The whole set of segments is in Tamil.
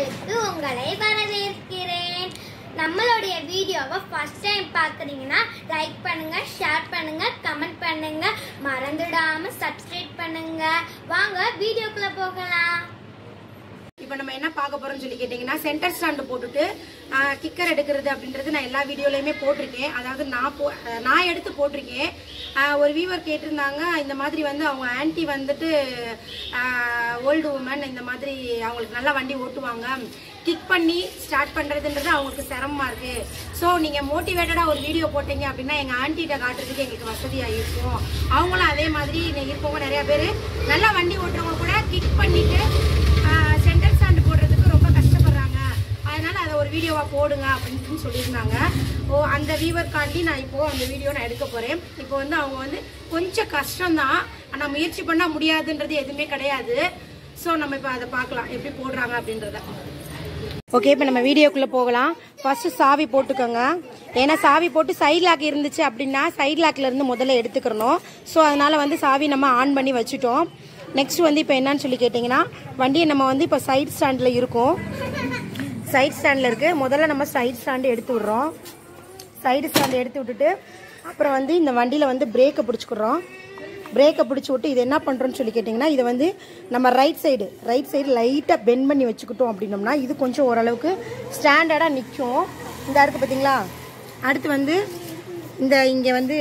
சேனலுக்கு உங்களை வரவேற்கிறேன் நம்மளுடைய வீடியோவை ஃபர்ஸ்ட் டைம் பார்க்குறீங்கன்னா லைக் பண்ணுங்க ஷேர் பண்ணுங்க கமெண்ட் பண்ணுங்க மறந்துடாம சப்ஸ்கிரைப் பண்ணுங்க வாங்க வீடியோக்குள்ள போகலாம் இப்போ நம்ம என்ன பார்க்க போறோம்னு சொல்லி கேட்டிங்கன்னா சென்டர் ஸ்டாண்டு போட்டுட்டு கிக்கர் எடுக்கிறது அப்படின்றது நான் எல்லா வீடியோலையுமே போட்டிருக்கேன் அதாவது நான் போ அஹ் நான் எடுத்து போட்டிருக்கேன் ஆஹ் ஒரு வீவர் கேட்டிருந்தாங்க இந்த மாதிரி வந்து அவங்க ஆன்ட்டி வந்துட்டு ஓல்டு உமன் இந்த மாதிரி அவங்களுக்கு நல்லா வண்டி ஓட்டுவாங்க கிக் பண்ணி ஸ்டார்ட் பண்ணுறதுன்றது அவங்களுக்கு சிரமமாக இருக்குது ஸோ நீங்கள் மோட்டிவேட்டடாக ஒரு வீடியோ போட்டீங்க அப்படின்னா எங்கள் ஆன்ட்டிகிட்ட காட்டுறதுக்கு எங்களுக்கு வசதியாக இருக்கும் அவங்களும் அதே மாதிரி இருக்கவங்க நிறைய பேர் நல்லா வண்டி ஓட்டுறவங்க கூட கிக் பண்ணிட்டு சென்டர் ஸ்டாண்டு போடுறதுக்கு ரொம்ப கஷ்டப்படுறாங்க அதனால அதை ஒரு வீடியோவா போடுங்க அப்படின்னு சொல்லியிருந்தாங்க ஓ அந்த வியூவர்காண்டி நான் இப்போ அந்த வீடியோ நான் எடுக்க போறேன் இப்போ வந்து அவங்க வந்து கொஞ்சம் கஷ்டம்தான் ஆனால் முயற்சி பண்ணா முடியாதுன்றது எதுவுமே கிடையாது ஸோ நம்ம இப்போ அதை பார்க்கலாம் எப்படி போடுறாங்க அப்படின்றத ஓகே இப்போ நம்ம வீடியோக்குள்ளே போகலாம் ஃபர்ஸ்ட் சாவி போட்டுக்கோங்க ஏன்னா சாவி போட்டு சைட் லாக் இருந்துச்சு அப்படின்னா சைட் லாக்ல இருந்து முதல்ல எடுத்துக்கிறணும் ஸோ அதனால வந்து சாவி நம்ம ஆன் பண்ணி வச்சுட்டோம் நெக்ஸ்ட் வந்து இப்போ என்னன்னு சொல்லி கேட்டிங்கன்னா வண்டியை நம்ம வந்து இப்போ சைட் ஸ்டாண்டில் இருக்கும் சைட் ஸ்டாண்டில் இருக்கு முதல்ல நம்ம சைட் ஸ்டாண்டு எடுத்து விடுறோம் சைடு ஸ்டாண்டு எடுத்து விட்டுட்டு அப்புறம் வந்து இந்த வண்டியில் வந்து பிரேக்கை பிடிச்சிக்கிறோம் பிரேக்கை பிடிச்சி விட்டு இது என்ன பண்ணுறோன்னு சொல்லி கேட்டிங்கன்னா இதை வந்து நம்ம ரைட் சைடு ரைட் சைடு லைட்டாக பெண்ட் பண்ணி வச்சுக்கிட்டோம் அப்படின்னோம்னா இது கொஞ்சம் ஓரளவுக்கு ஸ்டாண்டர்டாக நிற்கும் இந்த இருக்குது பார்த்தீங்களா அடுத்து வந்து இந்த இங்கே வந்து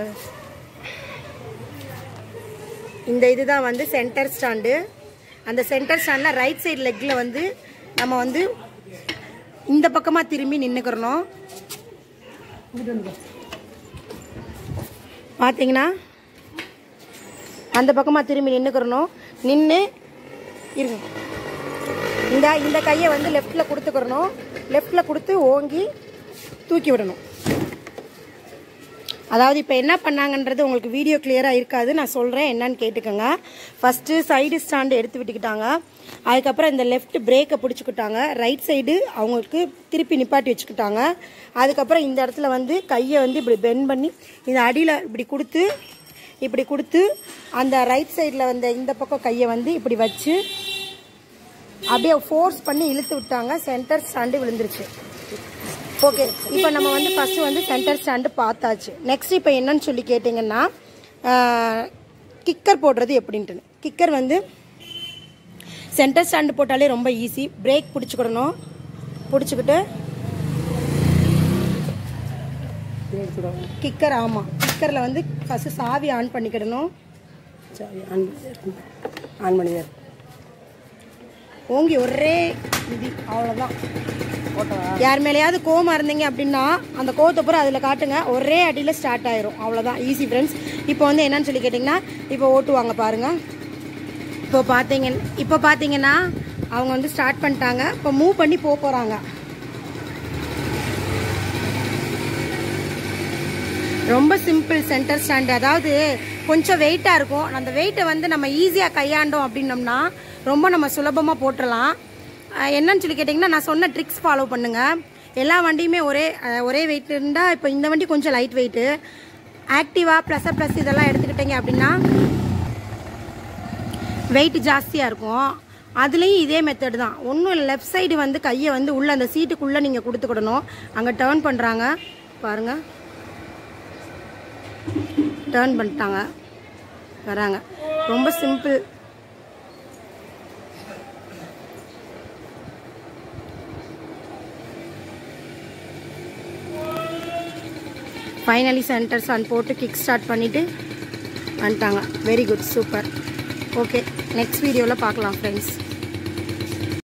இந்த இதுதான் வந்து சென்டர் ஸ்டாண்டு அந்த சென்டர் ஸ்டாண்டில் ரைட் சைடு லெக்கில் வந்து நம்ம வந்து இந்த பக்கமாக திரும்பி நின்றுக்கிறணும் பார்த்தீங்கன்னா அந்த பக்கமாக திரும்பி நின்றுக்கிறணும் நின்று இருங்க இந்த இந்த கையை வந்து லெஃப்டில் கொடுத்துக்கிறணும் லெஃப்டில் கொடுத்து ஓங்கி தூக்கி விடணும் அதாவது இப்போ என்ன பண்ணாங்கன்றது உங்களுக்கு வீடியோ கிளியராக இருக்காது நான் சொல்கிறேன் என்னன்னு கேட்டுக்கோங்க ஃபஸ்ட்டு சைடு ஸ்டாண்டு எடுத்து விட்டுக்கிட்டாங்க அதுக்கப்புறம் இந்த லெஃப்ட் பிரேக்கை பிடிச்சிக்கிட்டாங்க ரைட் சைடு அவங்களுக்கு திருப்பி நிப்பாட்டி வச்சுக்கிட்டாங்க அதுக்கப்புறம் இந்த இடத்துல வந்து கையை வந்து இப்படி பெண்ட் பண்ணி இந்த அடியில் இப்படி கொடுத்து இப்படி கொடுத்து அந்த ரைட் சைடில் வந்த இந்த பக்கம் கையை வந்து இப்படி வச்சு அப்படியே ஃபோர்ஸ் பண்ணி இழுத்து விட்டாங்க சென்டர் ஸ்டாண்டு விழுந்துருச்சு ஓகே இப்போ நம்ம வந்து ஃபர்ஸ்ட் வந்து சென்டர் ஸ்டாண்டு பார்த்தாச்சு நெக்ஸ்ட் இப்போ என்னன்னு சொல்லி கேட்டிங்கன்னா கிக்கர் போடுறது எப்படின்ட்டு கிக்கர் வந்து சென்டர் ஸ்டாண்டு போட்டாலே ரொம்ப ஈஸி பிரேக் பிடிச்சிக்கிடணும் பிடிச்சிக்கிட்டு கிக்கர் ஆமாம் கிக்கரில் வந்து ஃபஸ்ட்டு சாவி ஆன் பண்ணிக்கிடணும் சாவி ஆன் ஆன் பண்ணி ஓங்கி ஒரே இது அவ்வளோதான் யார் மேலேயாவது கோவமா இருந்தீங்க அப்படின்னா அந்த கோவத்தை பூரா அதில் காட்டுங்க ஒரே அடியில் ஸ்டார்ட் ஆயிரும் அவ்வளோதான் ஈஸி ஃப்ரெண்ட்ஸ் இப்போ வந்து என்னன்னு சொல்லி கேட்டிங்கன்னா இப்போ ஓட்டுவாங்க பாருங்க இப்போ பார்த்தீங்க இப்போ பார்த்தீங்கன்னா அவங்க வந்து ஸ்டார்ட் பண்ணிட்டாங்க இப்போ மூவ் பண்ணி போக போகிறாங்க ரொம்ப சிம்பிள் சென்டர் ஸ்டாண்டு அதாவது கொஞ்சம் வெயிட்டாக இருக்கும் அந்த வெயிட்டை வந்து நம்ம ஈஸியாக கையாண்டோம் அப்படின்னோம்னா ரொம்ப நம்ம சுலபமாக போட்டுடலாம் அஹ் என்னன்னு சொல்லி கேட்டிங்கன்னா நான் சொன்ன ட்ரிக்ஸ் ஃபாலோ பண்ணுங்கள் எல்லா வண்டியுமே ஒரே அஹ் ஒரே வெயிட் இருந்தால் இப்போ இந்த வண்டி கொஞ்சம் light weight Activa plus plus இதெல்லாம் எடுத்துக்கிட்டிங்க அப்படின்னா வெயிட் ஜாஸ்தியாக இருக்கும் அதுலேயும் இதே மெத்தட் தான் ஒன்றும் இல்லை லெஃப்ட் சைடு வந்து கையை வந்து உள்ளே அந்த சீட்டுக்குள்ளே நீங்கள் கொடுத்துக்கிடணும் அங்கே டேர்ன் பண்ணுறாங்க பாருங்கள் டேர்ன் பண்ணிட்டாங்க வராங்க ரொம்ப சிம்பிள் ஃபைனலி சென்டர்ஸ் அண்ட் போட்டு கிக் ஸ்டார்ட் பண்ணிவிட்டு வந்துட்டாங்க very good super okay next வீடியோவில் பார்க்கலாம் ஃப்ரெண்ட்ஸ்